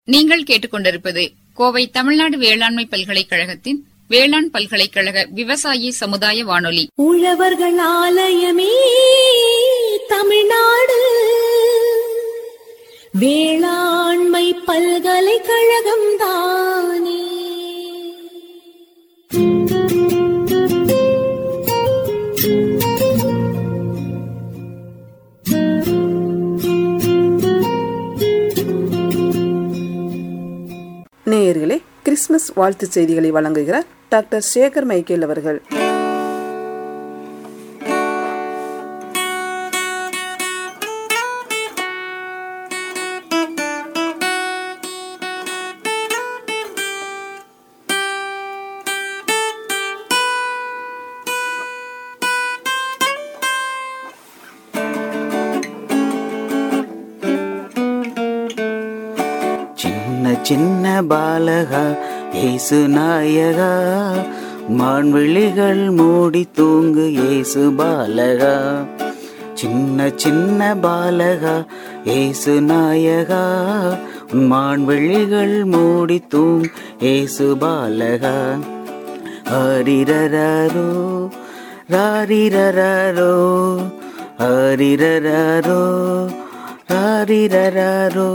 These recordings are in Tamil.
நீங்கள் கேட்டுக்கொண்டிருப்பது கோவை தமிழ்நாடு வேளாண்மை பல்கலைக்கழகத்தின் வேளாண் பல்கலைக்கழக விவசாயி சமுதாய வானொலி உழவர்கள் ஆலயமே தமிழ்நாடு வேளாண்மை பல்கலைக்கழகம் தானே நேயர்களே கிறிஸ்துமஸ் வாழ்த்துச் செய்திகளை வழங்குகிறார் டாக்டர் சேகர் மைக்கேல் அவர்கள் சின்ன சின்ன பாலகா ஏசு நாயகா மான்விழிகள் மூடி தூங்கு ஏசு பாலகா சின்ன சின்ன பாலகா ஏசு நாயகா உன் மான்விழிகள் மூடி தூங் ஏசு பாலகா ஹரிரரோ ராரிரரோ ஹரிரரோ ராரிரரோ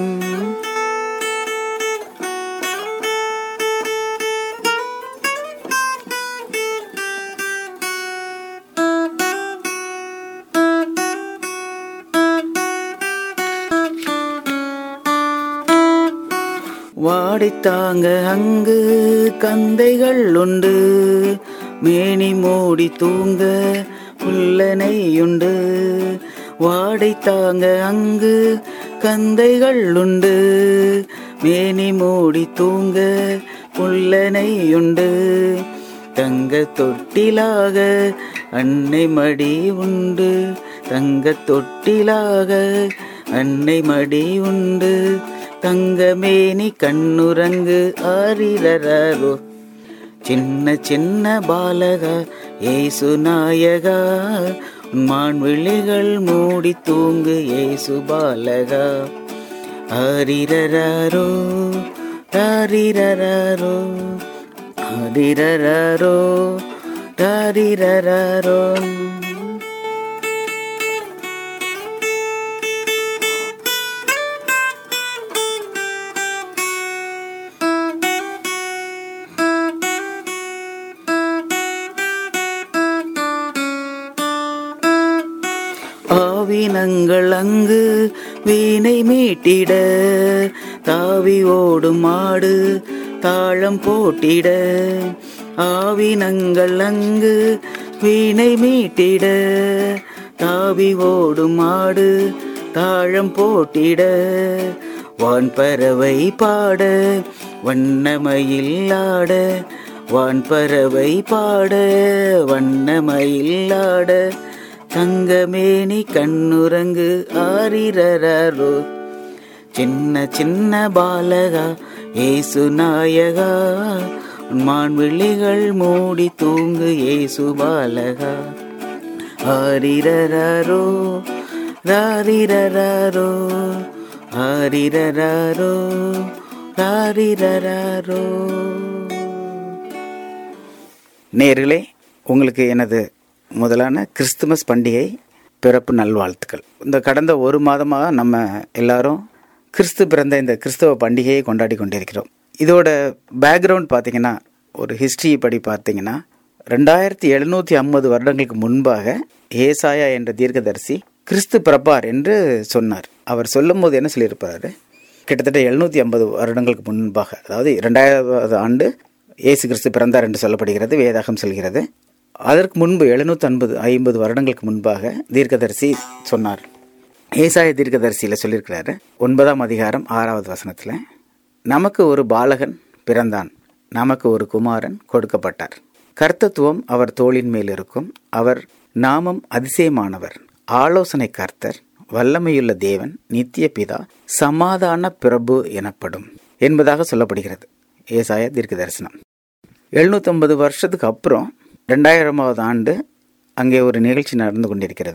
வாடித்தாங்க அங்கு கந்தைகள் உண்டு மேனி மூடி தூங்க புல்லனையுண்டு வாடைத்தாங்க அங்கு கந்தைகள் உண்டு மேனி மூடி தூங்க புல்லனையுண்டு தங்க தொட்டிலாக அன்னை மடி உண்டு தங்க தொட்டிலாக அன்னை மடி உண்டு தங்கமேனி கண்ணுரங்கு ஆரிரரோ சின்ன சின்ன பாலகா ஏசு நாயகா உன் மான்விழிகள் மூடி தூங்கு ஏசு பாலகா ஹரிரரோ ஹரிரரோ ஹரிரரோ ஹரிரரோ ஆவினங்கள் அங்கு வீணை மீட்டிட தாவி ஓடும் மாடு தாளம் போட்டிட ஆவினங்கள் அங்கு வீணை மீட்டிட தாவி ஓடும் மாடு தாழம் போட்டிட வான்பறவை பாட வண்ணமயில் ஆட வான்பறவை பாட வண்ணமயில் ஆட தங்கமேனி கண்ணுரங்கு ஆரிரரோ சின்ன சின்ன பாலகா ஏசு நாயகா உன் மான்விழிகள் மூடி தூங்கு ஏசு பாலகா ஆரிரரோ ராரிரரோ ஆரிரரோ ராரிரரோ நேர்களே உங்களுக்கு எனது முதலான கிறிஸ்துமஸ் பண்டிகை பிறப்பு நல்வாழ்த்துக்கள் இந்த கடந்த ஒரு மாதமாக நம்ம எல்லாரும் கிறிஸ்து பிறந்த இந்த கிறிஸ்தவ பண்டிகையை கொண்டாடி கொண்டிருக்கிறோம் இதோட பேக்ரவுண்ட் பார்த்தீங்கன்னா ஒரு ஹிஸ்ட்ரி படி பார்த்தீங்கன்னா ரெண்டாயிரத்தி எழுநூற்றி ஐம்பது வருடங்களுக்கு முன்பாக ஏசாயா என்ற தீர்க்கதரிசி கிறிஸ்து பிறப்பார் என்று சொன்னார் அவர் சொல்லும்போது என்ன சொல்லியிருப்பாரு கிட்டத்தட்ட எழுநூற்றி ஐம்பது வருடங்களுக்கு முன்பாக அதாவது இரண்டாயிரவது ஆண்டு இயேசு கிறிஸ்து பிறந்தார் என்று சொல்லப்படுகிறது வேதாகம் சொல்கிறது அதற்கு முன்பு எழுநூற்றி ஐம்பது ஐம்பது வருடங்களுக்கு முன்பாக தீர்க்கதரிசி சொன்னார் ஏசாய தீர்க்கதரிசியில் சொல்லியிருக்கிறாரு ஒன்பதாம் அதிகாரம் ஆறாவது வசனத்தில் நமக்கு ஒரு பாலகன் பிறந்தான் நமக்கு ஒரு குமாரன் கொடுக்கப்பட்டார் கர்த்தத்துவம் அவர் தோளின் மேல் இருக்கும் அவர் நாமம் அதிசயமானவர் ஆலோசனை கர்த்தர் வல்லமையுள்ள தேவன் நித்திய பிதா சமாதான பிரபு எனப்படும் என்பதாக சொல்லப்படுகிறது ஏசாய தீர்க்க தரிசனம் எழுநூற்றம்பது வருஷத்துக்கு அப்புறம் ரெண்டாயிரமாவது ஆண்டு அங்கே ஒரு நிகழ்ச்சி நடந்து கொண்டிருக்கிறது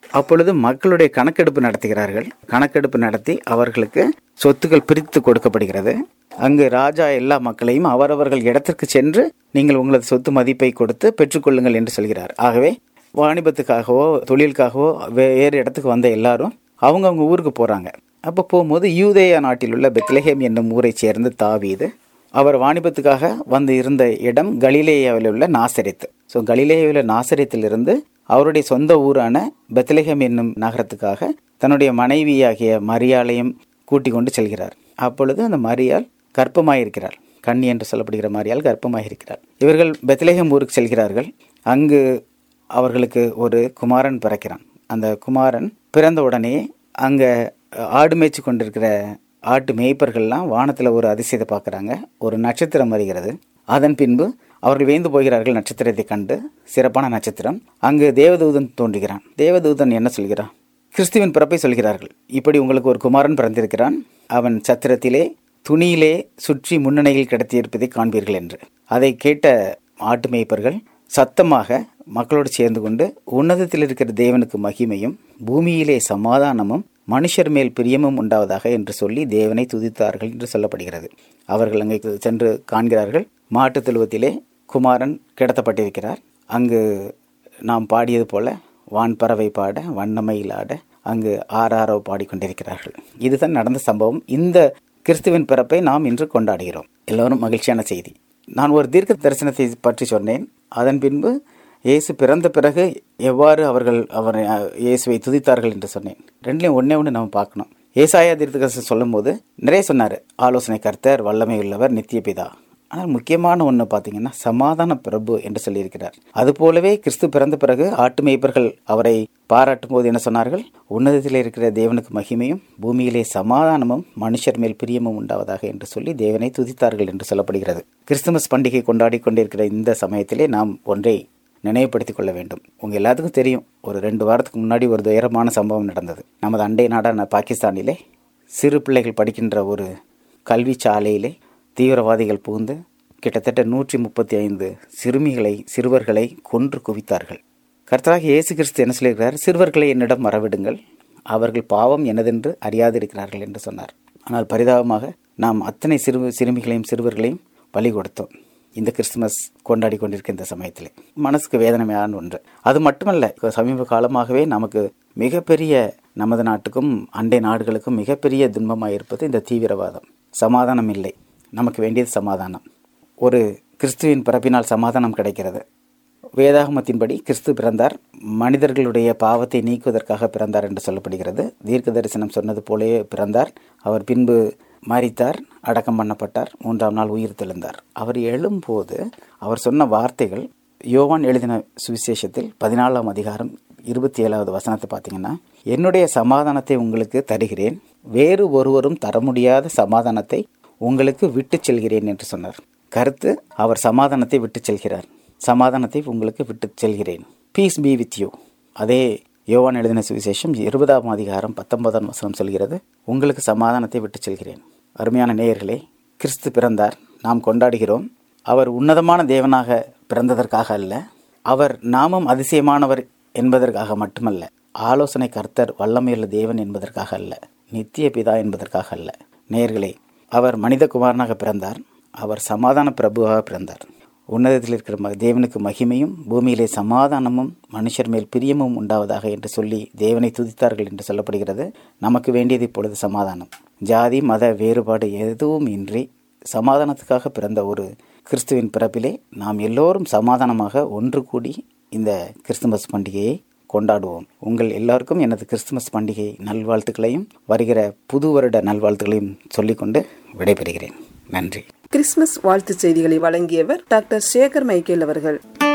அப்பொழுது மக்களுடைய கணக்கெடுப்பு நடத்துகிறார்கள் கணக்கெடுப்பு நடத்தி அவர்களுக்கு சொத்துக்கள் பிரித்து கொடுக்கப்படுகிறது அங்கு ராஜா எல்லா மக்களையும் அவரவர்கள் இடத்திற்கு சென்று நீங்கள் உங்களது சொத்து மதிப்பை கொடுத்து பெற்றுக்கொள்ளுங்கள் என்று சொல்கிறார் ஆகவே வாணிபத்துக்காகவோ தொழிலுக்காகவோ வேறு இடத்துக்கு வந்த எல்லாரும் அவங்கவுங்க ஊருக்கு போகிறாங்க அப்போ போகும்போது யூதேயா நாட்டில் உள்ள பெத்லஹேம் என்னும் ஊரைச் சேர்ந்த தாவீது அவர் வாணிபத்துக்காக வந்து இருந்த இடம் கலிலேயாவில் உள்ள நாசரித்து ஸோ கலிலேயாவில் நாசரித்திலிருந்து அவருடைய சொந்த ஊரான பெத்லஹேம் என்னும் நகரத்துக்காக தன்னுடைய மனைவியாகிய மரியாளையும் கூட்டிக் கொண்டு செல்கிறார் அப்பொழுது அந்த மரியாள் கர்ப்பமாயிருக்கிறாள் கண்ணி என்று சொல்லப்படுகிற மரியாள் கர்ப்பமாயிருக்கிறாள் இவர்கள் பெத்லஹேம் ஊருக்கு செல்கிறார்கள் அங்கு அவர்களுக்கு ஒரு குமாரன் பிறக்கிறான் அந்த குமாரன் பிறந்த உடனே அங்கே ஆடு மேய்ச்சி கொண்டிருக்கிற ஆட்டு மேய்ப்பர்கள்லாம் வானத்தில் ஒரு அதிசயத்தை பார்க்குறாங்க ஒரு நட்சத்திரம் வருகிறது அதன் பின்பு அவர்கள் வேந்து போகிறார்கள் நட்சத்திரத்தை கண்டு சிறப்பான நட்சத்திரம் அங்கு தேவதூதன் தோன்றுகிறான் தேவதூதன் என்ன சொல்கிறான் கிறிஸ்துவின் பிறப்பை சொல்கிறார்கள் இப்படி உங்களுக்கு ஒரு குமாரன் பிறந்திருக்கிறான் அவன் சத்திரத்திலே துணியிலே சுற்றி முன்னணியில் கிடத்தியிருப்பதை காண்பீர்கள் என்று அதை கேட்ட ஆட்டு மேய்ப்பர்கள் சத்தமாக மக்களோடு சேர்ந்து கொண்டு உன்னதத்தில் இருக்கிற தேவனுக்கு மகிமையும் பூமியிலே சமாதானமும் மனுஷர் மேல் பிரியமும் உண்டாவதாக என்று சொல்லி தேவனை துதித்தார்கள் என்று சொல்லப்படுகிறது அவர்கள் அங்கே சென்று காண்கிறார்கள் மாட்டுத் தொழுவத்திலே குமாரன் கிடத்தப்பட்டிருக்கிறார் அங்கு நாம் பாடியது போல வான் பறவை பாட வண்ணமையில் ஆட அங்கு ஆறாரோ பாடிக்கொண்டிருக்கிறார்கள் இதுதான் நடந்த சம்பவம் இந்த கிறிஸ்துவின் பிறப்பை நாம் இன்று கொண்டாடுகிறோம் எல்லோரும் மகிழ்ச்சியான செய்தி நான் ஒரு தீர்க்க தரிசனத்தை பற்றி சொன்னேன் அதன் பின்பு இயேசு பிறந்த பிறகு எவ்வாறு அவர்கள் அவர் இயேசுவை துதித்தார்கள் என்று சொன்னேன் ரெண்டுலையும் ஒன்றே ஒன்று நம்ம பார்க்கணும் ஏசாயா தீர்க்கதரிசனம் சொல்லும்போது நிறைய சொன்னார் ஆலோசனை கர்த்தர் வல்லமை உள்ளவர் நித்திய பிதா ஆனால் முக்கியமான ஒன்று பார்த்தீங்கன்னா சமாதான பிரபு என்று சொல்லியிருக்கிறார் அதுபோலவே கிறிஸ்து பிறந்த பிறகு ஆட்டு மேய்ப்பர்கள் அவரை பாராட்டும் போது என்ன சொன்னார்கள் உன்னதத்தில் இருக்கிற தேவனுக்கு மகிமையும் பூமியிலே சமாதானமும் மனுஷர் மேல் பிரியமும் உண்டாவதாக என்று சொல்லி தேவனை துதித்தார்கள் என்று சொல்லப்படுகிறது கிறிஸ்துமஸ் பண்டிகை கொண்டாடி கொண்டிருக்கிற இந்த சமயத்திலே நாம் ஒன்றை நினைவுபடுத்திக் கொள்ள வேண்டும் உங்க எல்லாத்துக்கும் தெரியும் ஒரு ரெண்டு வாரத்துக்கு முன்னாடி ஒரு துயரமான சம்பவம் நடந்தது நமது அண்டை நாடான பாகிஸ்தானிலே சிறு பிள்ளைகள் படிக்கின்ற ஒரு கல்வி சாலையிலே தீவிரவாதிகள் புகுந்து கிட்டத்தட்ட நூற்றி முப்பத்தி ஐந்து சிறுமிகளை சிறுவர்களை கொன்று குவித்தார்கள் கர்த்தராக இயேசு கிறிஸ்து என்ன சொல்லியிருக்கிறார் சிறுவர்களை என்னிடம் வரவிடுங்கள் அவர்கள் பாவம் எனதென்று அறியாதிருக்கிறார்கள் என்று சொன்னார் ஆனால் பரிதாபமாக நாம் அத்தனை சிறு சிறுமிகளையும் சிறுவர்களையும் பலி கொடுத்தோம் இந்த கிறிஸ்துமஸ் கொண்டாடி கொண்டிருக்க இந்த சமயத்தில் மனசுக்கு வேதனையான ஒன்று அது மட்டுமல்ல சமீப காலமாகவே நமக்கு மிகப்பெரிய நமது நாட்டுக்கும் அண்டை நாடுகளுக்கும் மிகப்பெரிய துன்பமாக இருப்பது இந்த தீவிரவாதம் சமாதானம் இல்லை நமக்கு வேண்டியது சமாதானம் ஒரு கிறிஸ்துவின் பிறப்பினால் சமாதானம் கிடைக்கிறது வேதாகமத்தின்படி கிறிஸ்து பிறந்தார் மனிதர்களுடைய பாவத்தை நீக்குவதற்காக பிறந்தார் என்று சொல்லப்படுகிறது தீர்க்க தரிசனம் சொன்னது போலவே பிறந்தார் அவர் பின்பு மறித்தார் அடக்கம் பண்ணப்பட்டார் மூன்றாம் நாள் உயிர் தெழுந்தார் அவர் எழும்போது அவர் சொன்ன வார்த்தைகள் யோவான் எழுதின சுவிசேஷத்தில் பதினாலாம் அதிகாரம் இருபத்தி ஏழாவது வசனத்தை பார்த்தீங்கன்னா என்னுடைய சமாதானத்தை உங்களுக்கு தருகிறேன் வேறு ஒருவரும் தர முடியாத சமாதானத்தை உங்களுக்கு விட்டு செல்கிறேன் என்று சொன்னார் கருத்து அவர் சமாதானத்தை விட்டு செல்கிறார் சமாதானத்தை உங்களுக்கு விட்டு செல்கிறேன் பீஸ் பி வித் யூ அதே யோவான் எழுதின சுவிசேஷம் இருபதாம் அதிகாரம் பத்தொன்பதாம் வசனம் சொல்கிறது உங்களுக்கு சமாதானத்தை விட்டு செல்கிறேன் அருமையான நேயர்களே கிறிஸ்து பிறந்தார் நாம் கொண்டாடுகிறோம் அவர் உன்னதமான தேவனாக பிறந்ததற்காக அல்ல அவர் நாமும் அதிசயமானவர் என்பதற்காக மட்டுமல்ல ஆலோசனை கர்த்தர் வல்லமையுள்ள தேவன் என்பதற்காக அல்ல நித்திய பிதா என்பதற்காக அல்ல நேயர்களே அவர் மனிதகுமாரனாக பிறந்தார் அவர் சமாதான பிரபுவாக பிறந்தார் உன்னதத்தில் இருக்கிற ம- தேவனுக்கு மகிமையும் பூமியிலே சமாதானமும் மனுஷர் மேல் பிரியமும் உண்டாவதாக என்று சொல்லி தேவனை துதித்தார்கள் என்று சொல்லப்படுகிறது நமக்கு வேண்டியது இப்பொழுது சமாதானம் ஜாதி மத வேறுபாடு எதுவும் இன்றி சமாதானத்துக்காக பிறந்த ஒரு கிறிஸ்துவின் பிறப்பிலே நாம் எல்லோரும் சமாதானமாக ஒன்று கூடி இந்த கிறிஸ்துமஸ் பண்டிகையை கொண்டாடுவோம் உங்கள் எல்லாருக்கும் எனது கிறிஸ்துமஸ் பண்டிகை நல்வாழ்த்துக்களையும் வருகிற புது வருட நல்வாழ்த்துக்களையும் சொல்லிக்கொண்டு விடைபெறுகிறேன் நன்றி கிறிஸ்துமஸ் வாழ்த்துச் செய்திகளை வழங்கியவர் டாக்டர் சேகர் மைக்கேல் அவர்கள்